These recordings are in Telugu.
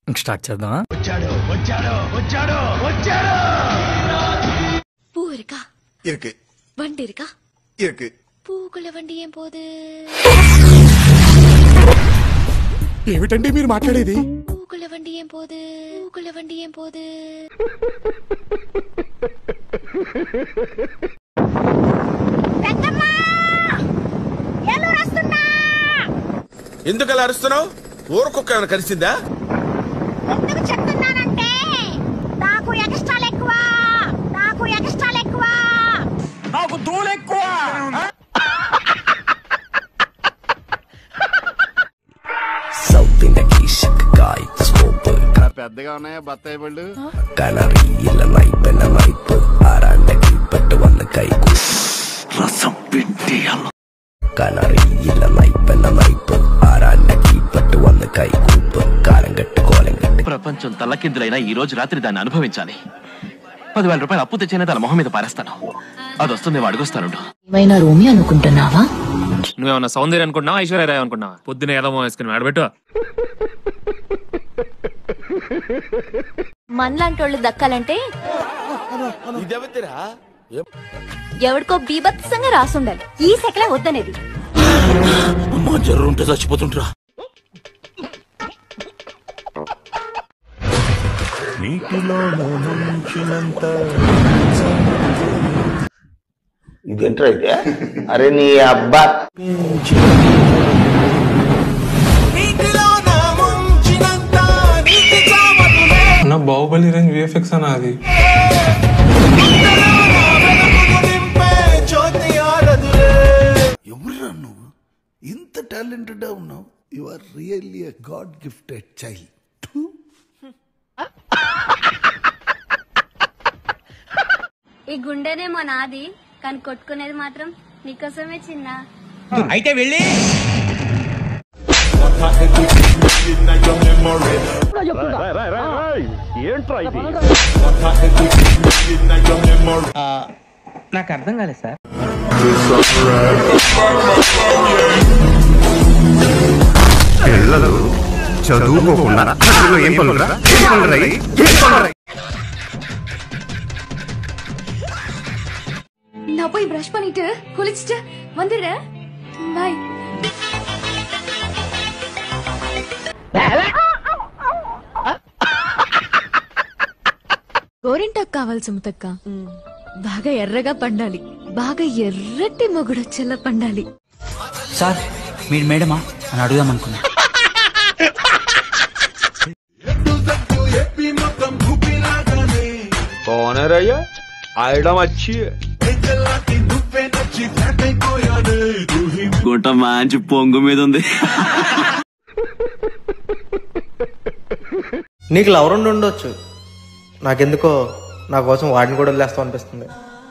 ఇంక స్టార్ట్ చేద్దామా பூ இருக்கா இருக்கு வண்டி இருக்கா இருக்கு பூக்குள்ள வண்டி ஏன் போகுது ఏమిటండి మీరు మాట్లాడేది பூக்குள்ள வண்டி ஏன் போகுது பூக்குள்ள வண்டி ஏன் போகுது ఎందుకు అలా అరుస్తున్నావు ఊరకొక్క ఏమైనా కలిసిందా ఎందుకు చెప్తున్నానంటే నాకు ఎక్స్ట్రాలు ఎక్కువ నాకు ఎక్స్ట్రాలు ఎక్కువ సౌత్ ఇండియాకి చక్కగాయ స్కోప్ పెద్దగా ఉన్నాయా బత్తాయి పళ్ళు కలరి ఇలా నైప్ ఎన్న నైప్ ఆరాండకి పెట్టు వన్న కైకు రసం పిండియాల కలరి ఇలా నైప్ ఎన్న నైప్ ఆరాండకి పెట్టు వన్న కైకు కాలం గట్టి కోలం గట్టి ప్రపంచం తల్లకిందులైనా ఈ రోజు రాత్రి దాన్ని అనుభవించాలి పదివేల రూపాయలు అప్పు తెచ్చినా తన మొహం మీద పారేస్తాను అది వస్తుంది అడుగుస్తాను ఏమైనా రోమి అనుకుంటున్నావా నువ్వేమన్నా సౌందర్య అనుకుంటున్నావా ఐశ్వర్య రాయ్ అనుకుంటున్నావా పొద్దున ఏదో వేసుకుని ఆడబెట్టు మనలాంటోళ్ళు దక్కాలంటే ఇదెవతిరా ఎవడికో బీభత్సంగా రాసుండాలి ఈ సెకలే వద్దనేది అమ్మా జర్రుంటే చచ్చిపోతుంటరా ఇదేంట్రా అయితే అరే నీ అబ్బా నా బాహుబలి రేంజ్ విఎఫ్ఎక్స్ అన్న అది ఎవరురా నువ్వు ఇంత టాలెంటెడ్ ఉన్నావు you are really a god gifted child ఈ గుండెనేమో నాది కానీ కొట్టుకునేది మాత్రం నీకోసమే చిన్న నాకు అర్థం కాలేదు సార్ పిల్లలు చదువుకోకుండా చదువు ఏం పనులురా ఏం పనులురా ఇవి? ఏం పనులురా ఇవి? நான் போய் பிரஷ் பண்ணிட்டு குளிச்சுட்டு வந்துடுறேன் பாய் గోరింటాకు కావాలి సుమతక్క బాగా ఎర్రగా పండాలి బాగా ఎర్రటి మొగుడొచ్చేలా పండాలి సార్ మీరు మేడమా అని అడుగుదాం అనుకున్నా కోనరయ్యా ఆడడం వచ్చి గుంట మంచి పొంగు మీద ఉంది నీకు లవరుండి ఉండొచ్చు నాకెందుకో నా కోసం వాడిని కూడా వదిలేస్తాం అనిపిస్తుంది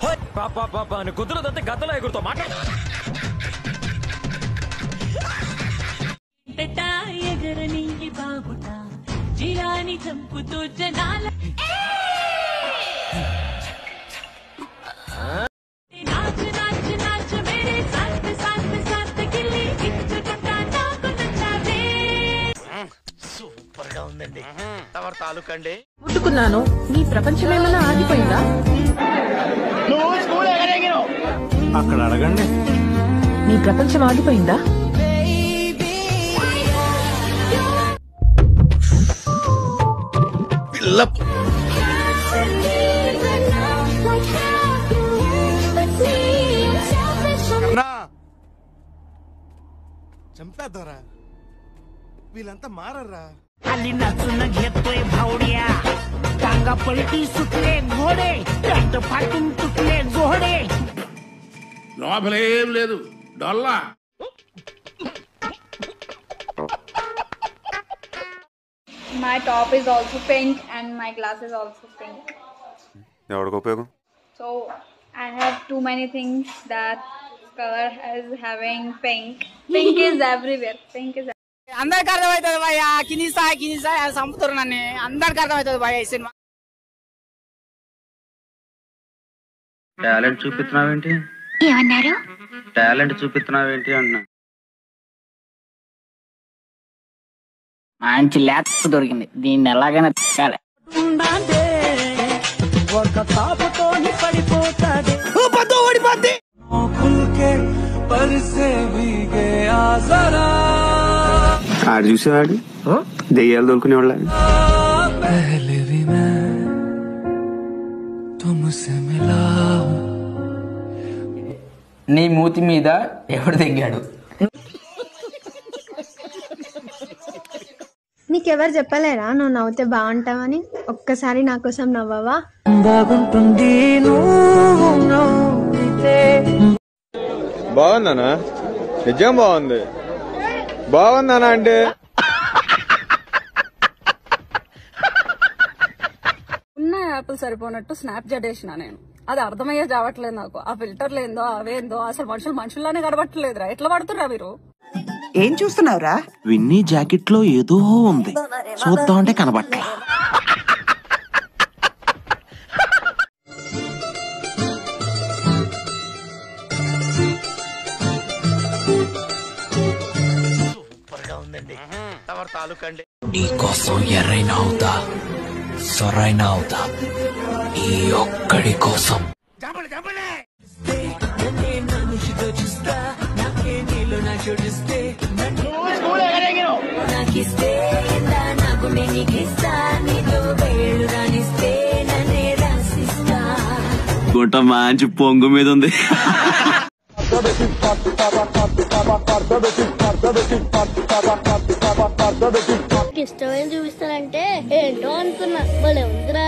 ముట్టుకున్నాను నీ ప్రపంచం ఏమైనా ఆగిపోయిందా అక్కడ అడగండి నీ ప్రపంచం ఆగిపోయిందా చంపేద్దారా వీళ్ళంతా మారరా లోపలేం లేదు డొల్లా My top is also pink and my glass is also pink. ఎవరికి ఉపయోగం So I have too many things that color is having pink. Pink is everywhere. Pink is అందరికి అర్థమవుతుంది భయ్య కింది స్థాయి కింది స్థాయి చంపుతారు నన్ను అందరికి అర్థమవుతుంది భయ్య ఈ సినిమా టాలెంట్ చూపిస్తున్నావేంటి ఏమన్నారు టాలెంట్ చూపిస్తున్నావేంటి అన్నా మంచి లేత దొరికింది దీన్ని ఎలాగైనా తిక్కాలి ఒక తాపుతోని పడిపోతాడే ఓడిపోద్ది ఆడు చూసేవాడు దెయ్యాలు దొరుకునేవాళ్ళ నీ మూతి మీద ఎవడు తెగ్గాడు నీకెవరు చెప్పలేరా నువ్వు నవ్వుతే బాగుంటావని ఒక్కసారి నా కోసం నవ్వవా బాగుంటుంది నువ్వు నవ్వితే బాగుందనా నిజం బాగుంది బాగుందనా అంటే ఉన్న యాపిల్ సరిపోనట్టు స్నాప్ జడేసిన నేను అది అర్థమయ్యే చావట్లేదు నాకు ఆ ఫిల్టర్లు ఏందో అవేందో అసలు మనుషులు మనుషుల్లానే కనబట్టలేదురా ఎట్లా పడుతుర్రా మీరు ఏం చూస్తున్నావురా విన్నీ జాకెట్ లో ఏదో ఉంది చూద్దామంటే కనబట్ల నీకోసం ఎర్రైనా అవుతా సొరైనా అవుతా ఈ ఒక్కడి కోసం గుంట మంచి పొంగు మీద ఉంది ఇష్టమైన చూపిస్తానంటే ఏంటో అనుకున్నా భలే ఉందిరా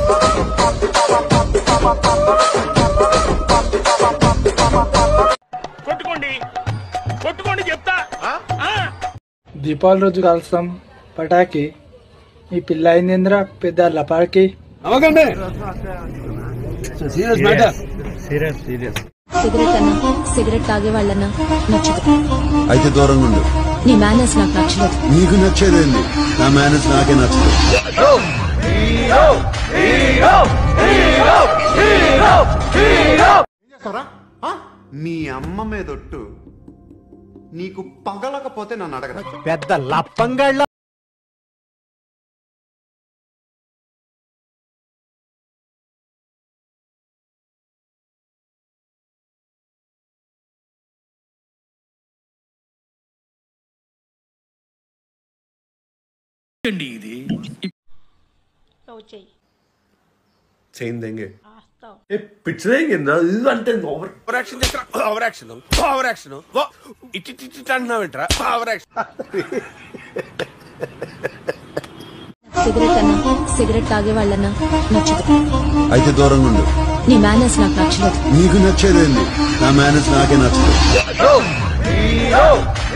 కొట్టుకోండి కొట్టుకోండి చెప్తా దీపావళి రోజు కలుస్తాం పటాకి ఈ పిల్ల అయిందింద్ర పెద్ద లపాకి అవ్వకండి serious matter serious serious cigarette అన్నా సిగరెట్ తాగే వాళ్ళన్నా నచ్చదు అయితే దూరంగా ఉండు నీ మేనర్స్ నాకు నచ్చలేదు నీకు నచ్చేదేంది నా మేనేజ్ నాకే నచ్చదు మీ అమ్మ మీదొట్టు నీకు పగలకపోతే నన్ను అడగరా పెద్ద లప్పంగాళ్ళ ఇది చేయిందేంగే పిచ్చిదేందా ఇది అంటే ఓవర్ ఓవర్ యాక్షన్ చేస్తా ఓవర్ యాక్షన్ ఓవర్ యాక్షన్ ఇట్టి ఇట్టి అంటున్నావేంట్రా ఓవర్ యాక్షన్ సిగరెట్ అన్నా సిగరెట్ తాగే వాళ్ళన్నా నచ్చదు అయితే దూరంగా ఉండు నీ మేనర్స్ నాకు నచ్చలేదు నీకు నచ్చేదేంది నా మేనేజ్ నాకే నచ్చదు